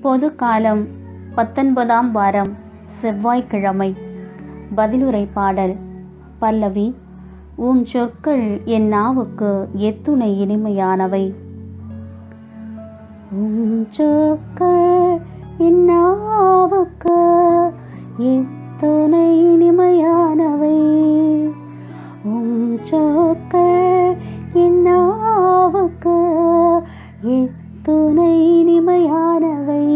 பொது காலம் பத்தொன்பதாம் வாரம் செவ்வாய்க்கிழமை பதிலுரை பாடல் பல்லவி உம் சொற்கள் என் நாவுக்கு எத்துணை இனிமையானவை உம் சொற்கள் என் நாவுக்கு எத்துணை இனிமையானவை உம் சொற்கள் என் நாவுக்கு எத்துணை இனிமையானவை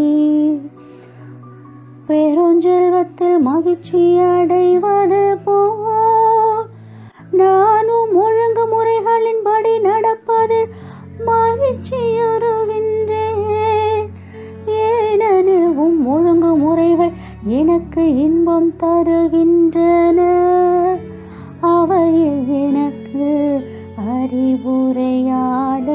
பெருஞ்செல்வத்தில் மகிழ்ச்சி அடைவது போல் நானும் ஒழுங்கு முறைகளின்படி நடப்பதில் மகிழ்ச்சியுறுகின்றேன் ஏனெனில் உம் ஒழுங்கு முறைகள் எனக்கு இன்பம் தருகின்றன அவையே எனக்கு அறிவுரையாட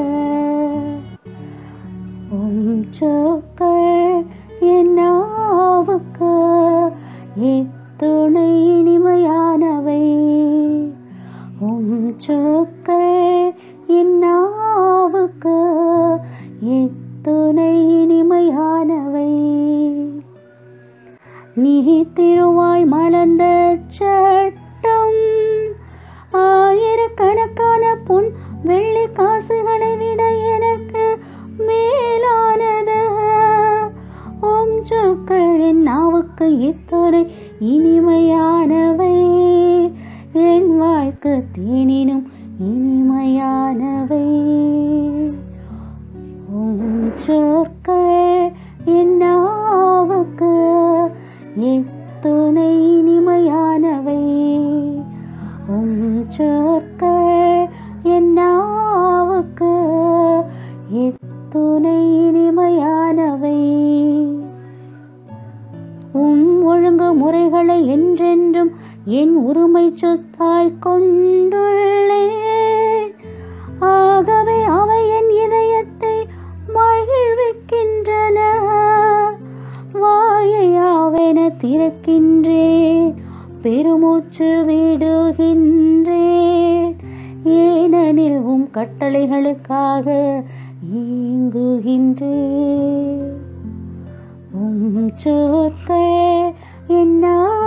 உம் சொற்கள் என் நாவுக்கு எத்துணை இனிமையானவை உம் சொற்கள் என் நாவுக்கு எத்துணை இனிமையானவை நீ திருவாய் மலர்ந்த சட்டம் ஆயிரக்கணக்கான பொன் வெள்ளி காசுகளை விட எனக்கு மேலானது ஓம் சொற்கள் என் நாவுக்கு இத்துணை இனிமையானவை என் வாய்க்கு தேனினும் இனிமையானவை உம் சொற்கள் என் நாவுக்கு எத்துணை இனிமையானவை உம் சொற்கள் என் நாவுக்கு எத்துணை இனிமையானவை உம் ஒழுங்கு முறைகளை என்றென்றும் என் உரிமை சொத்தாய் கொண்டுள்ளேன் ஆகவே அவை என் இதயத்தை மகிழ்விக்கின்றன வாயையாவென திறக்கின்றேன் பெருமூச்சு விடுகின்றேன் ஏனெனில் உம் கட்டளைகளுக்காக ஏங்குகின்றேன் உம் சொற்கள் என்ன